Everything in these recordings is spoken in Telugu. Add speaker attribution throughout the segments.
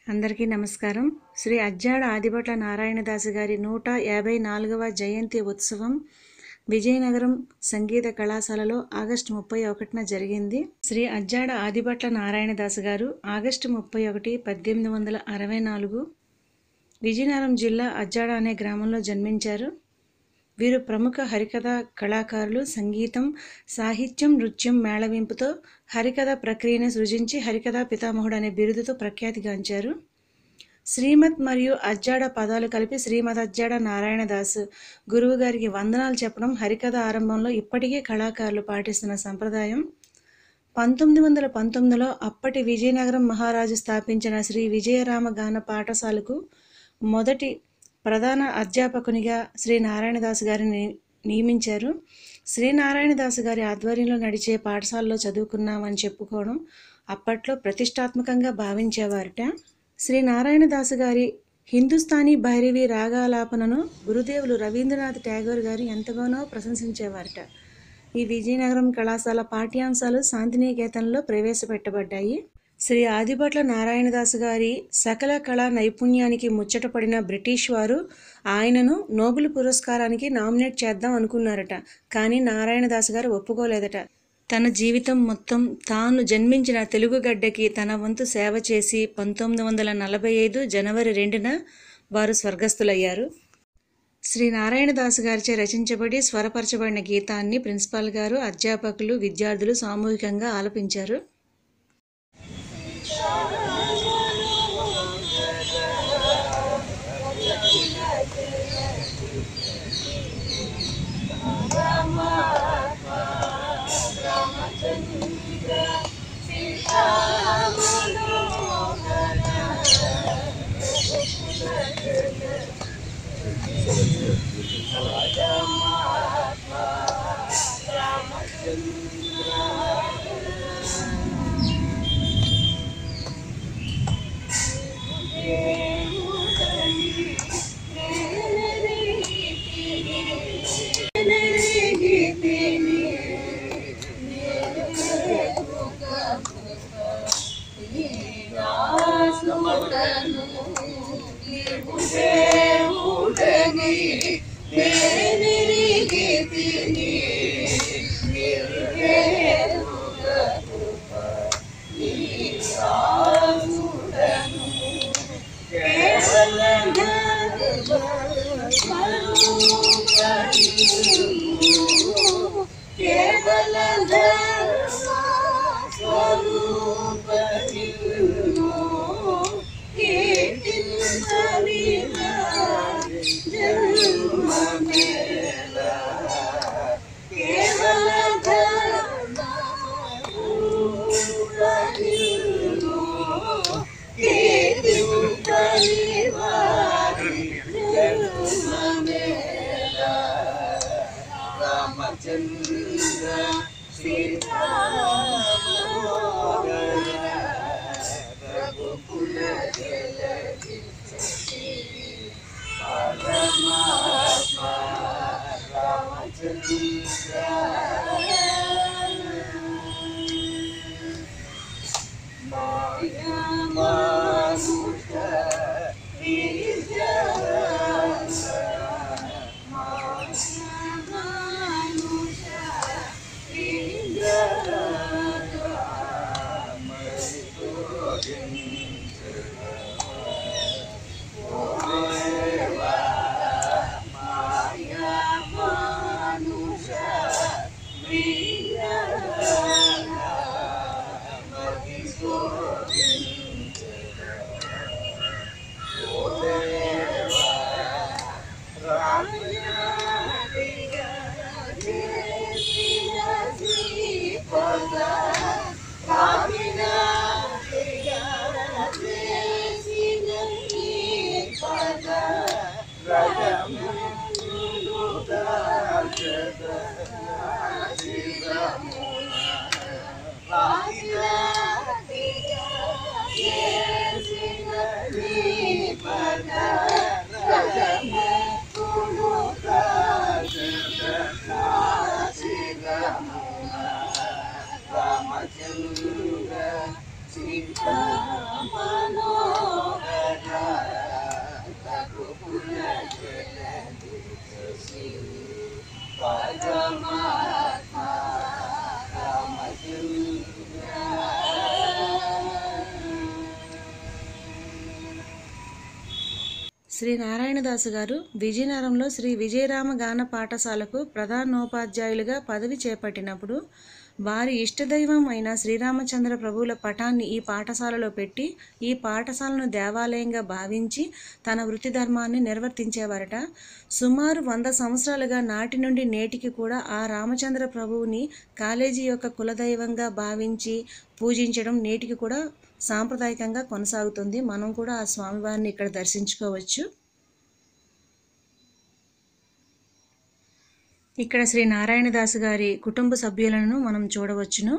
Speaker 1: అందరికీ నమస్కారం శ్రీ అజ్జాడ ఆదిభట్ల నారాయణదాసు గారి నూట యాభై నాలుగవ జయంతి ఉత్సవం విజయనగరం సంగీత కళాశాలలో ఆగస్టు ముప్పై ఒకటిన జరిగింది శ్రీ అజ్జాడ ఆదిభట్ల నారాయణదాసు గారు ఆగస్టు ముప్పై ఒకటి పద్దెనిమిది వందల అరవై నాలుగు విజయనగరం జిల్లా అజ్జాడ అనే గ్రామంలో జన్మించారు వీరు ప్రముఖ హరికథ కళాకారులు సంగీతం సాహిత్యం నృత్యం మేళవింపుతో హరికథ ప్రక్రియను సృజించి హరికథ పితామహుడు అనే బిరుదుతో ప్రఖ్యాతిగాంచారు శ్రీమద్ మరియు అజ్జాడ పదాలు కలిపి శ్రీమద్ అజ్జాడ నారాయణదాస్ గురువు గారికి వందనాలు చెప్పడం హరికథ ఆరంభంలో ఇప్పటికీ కళాకారులు పాటిస్తున్న సంప్రదాయం పంతొమ్మిది వందల పంతొమ్మిదిలో అప్పటి విజయనగరం మహారాజు స్థాపించిన శ్రీ విజయరామ గాన పాఠశాలకు మొదటి ప్రధాన అధ్యాపకునిగా శ్రీ నారాయణదాస్ గారిని నియమించారు శ్రీ నారాయణదాస్ గారి ఆధ్వర్యంలో నడిచే పాఠశాలలో చదువుకున్నామని చెప్పుకోవడం అప్పట్లో ప్రతిష్టాత్మకంగా భావించేవారట శ్రీ నారాయణదాసు గారి హిందుస్థానీ భైరవి రాగాలాపనను గురుదేవులు రవీంద్రనాథ్ ట్యాగోర్ గారు ఎంతగానో ప్రశంసించేవారట ఈ విజయనగరం కళాశాల పాఠ్యాంశాలు శాంతినికేతన్లో ప్రవేశపెట్టబడ్డాయి శ్రీ ఆదిభట్ల నారాయణదాసు గారి సకల కళా నైపుణ్యానికి ముచ్చటపడిన బ్రిటిష్ వారు ఆయనను నోబెల్ పురస్కారానికి నామినేట్ చేద్దాం అనుకున్నారట కానీ నారాయణదాసు గారు ఒప్పుకోలేదట తన జీవితం మొత్తం తాను జన్మించిన తెలుగు గడ్డకి తన వంతు సేవ చేసి పంతొమ్మిది వందల నలభై ఐదు జనవరి రెండున వారు స్వర్గస్థులయ్యారు శ్రీ నారాయణదాసు గారిచే రచించబడి స్వరపరచబడిన గీతాన్ని ప్రిన్సిపాల్ గారు అధ్యాపకులు విద్యార్థులు సామూహికంగా ఆలపించారు
Speaker 2: రామచంద్ర సీతా మనోహర
Speaker 1: శ్రీ నారాయణదాసు గారు విజయనగరంలో శ్రీ విజయరామ గాన పాఠశాలకు ప్రధానోపాధ్యాయులుగా పదవి చేపట్టినప్పుడు వారి ఇష్టదైవం అయిన శ్రీరామచంద్ర ప్రభువుల పటాన్ని ఈ పాఠశాలలో పెట్టి ఈ పాఠశాలను దేవాలయంగా భావించి తన వృత్తి ధర్మాన్ని నిర్వర్తించేవారట సుమారు వంద సంవత్సరాలుగా నాటి నుండి నేటికి కూడా ఆ రామచంద్ర ప్రభువుని కాలేజీ యొక్క కులదైవంగా భావించి పూజించడం నేటికి కూడా సాంప్రదాయకంగా కొనసాగుతుంది మనం కూడా ఆ స్వామివారిని ఇక్కడ దర్శించుకోవచ్చు ఇక్కడ శ్రీ నారాయణదాసు గారి కుటుంబ సభ్యులను మనం చూడవచ్చును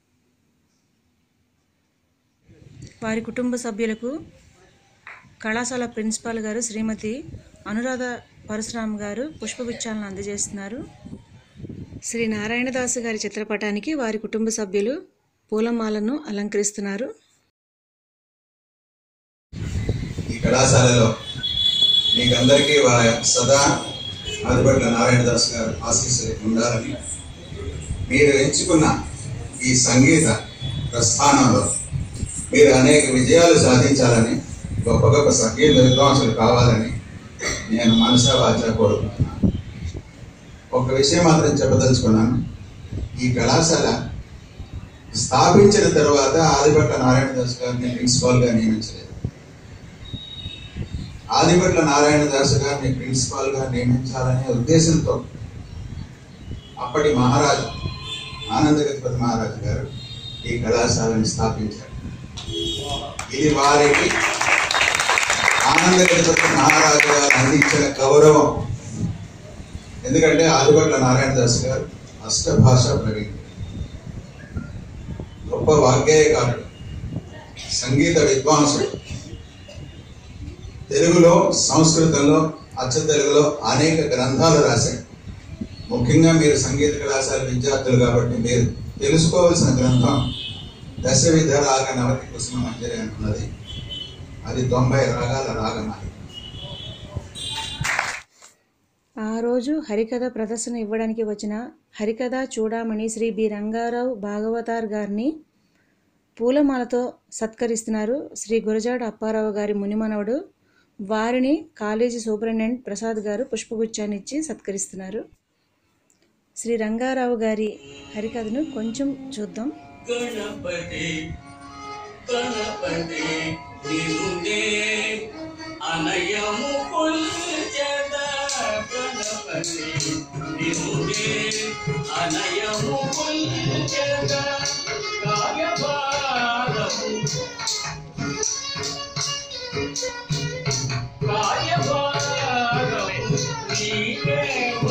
Speaker 1: వారి కుటుంబ సభ్యులకు కళాశాల ప్రిన్సిపాల్ గారు శ్రీమతి అనురాధ పరశురామ్ గారు పుష్పగుచ్చాలను అందజేస్తున్నారు శ్రీ నారాయణదాసు గారి చిత్రపటానికి వారి కుటుంబ సభ్యులు పూలమాలను అలంకరిస్తున్నారు
Speaker 2: ఈ కళాశాలలో మీకందరికీ వారి సదా ఆదిపట్ల నారాయణదాస్ గారు ఆశీస్సులు ఉండాలని మీరు ఎంచుకున్న ఈ సంగీత ప్రస్థానంలో మీరు అనేక విజయాలు సాధించాలని గొప్ప గొప్ప సంగీత విద్వాంసులు కావాలని నేను మనసా వాచా కోరుకుంటున్నాను ఒక విషయం మాత్రం చెప్పదలుచుకున్నాను ఈ కళాశాల స్థాపించిన తర్వాత ఆదిపట్ల నారాయణదాస్ గారిని ప్రిన్సిపాల్గా నియమించలేదు ఆదిపట్ల నారాయణదాస్ గారిని ప్రిన్సిపాల్ గా నియమించాలనే ఉద్దేశంతో అప్పటి మహారాజు ఆనందగతిపతి మహారాజు గారు ఈ కళాశాలని స్థాపించారు ఇది వారికి ఆనందగతిపతి మహారాజు గారు అందించిన గౌరవం ఎందుకంటే ఆదిపట్ల నారాయణదాస్ గారు అష్టభాష ప్రవీణుడు గొప్ప వాగ్గేయకారుడు సంగీత విద్వాంసుడు తెలుగులో సంస్కృతంలో అచ్చ తెలుగులో అనేక గ్రంథాలు రాశారు ముఖ్యంగా మీరు సంగీత కళాశాల విద్యార్థులు కాబట్టి మీరు తెలుసుకోవాల్సిన గ్రంథం దశవిధ రాగ నవతి కుసుమ మంజరి అంటున్నది అది తొంభై రాగాల రాగమాలి
Speaker 1: ఆ రోజు హరికథ ప్రదర్శన ఇవ్వడానికి వచ్చిన హరికథ చూడామణి శ్రీ బి రంగారావు భాగవతార్ గారిని పూలమాలతో సత్కరిస్తున్నారు శ్రీ గురజాడ అప్పారావు గారి మునిమనవడు వారిని కాలేజీ సూపరింటెండెంట్ ప్రసాద్ గారు పుష్పగుచ్చాన్ని ఇచ్చి సత్కరిస్తున్నారు శ్రీ రంగారావు గారి హరికథను కొంచెం చూద్దాం
Speaker 3: గణపతి గణపతి నిన్నే అనయము కొల్చెద గణపతి నిన్నే అనయము కొల్చెద కార్యభారము కార్యభారము నీకే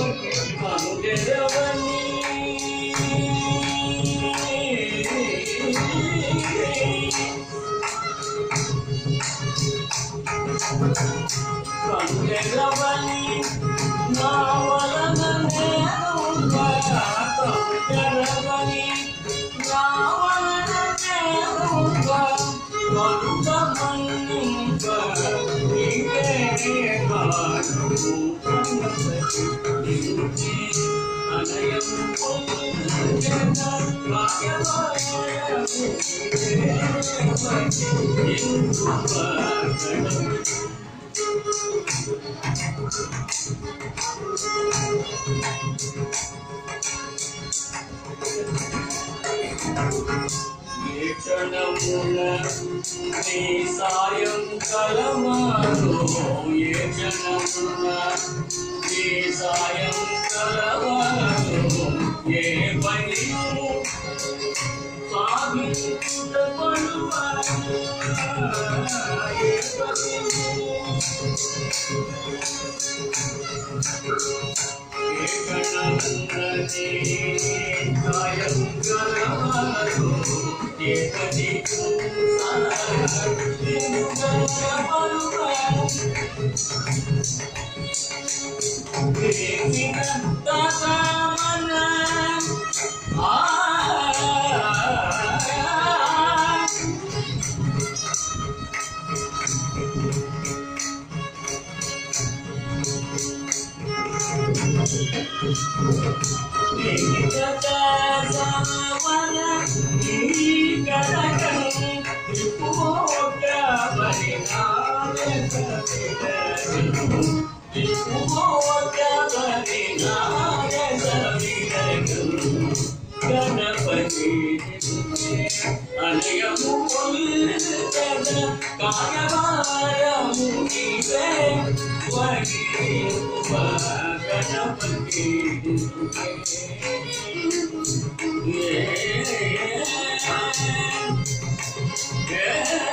Speaker 3: అనుదేవని కంజరవని నా వలన నేనుగా కంజరవని నా వలన నేనుగా కనుక మన్నుగా నీకే కాను అనయం పొందెన రాయవాయము ఏ క్షణమున నీ సాయంకాలమాను ఏ క్షణమున నీ సాయంకాలమాను ఏ పని సాగించుట పడువా ఏ పని ఆ ఈ కనకం త్రిపుర పరిణామే గణపతి అనయము పొల్లిద కాయవారము నీవే వగిరువ గణపతి Yeah.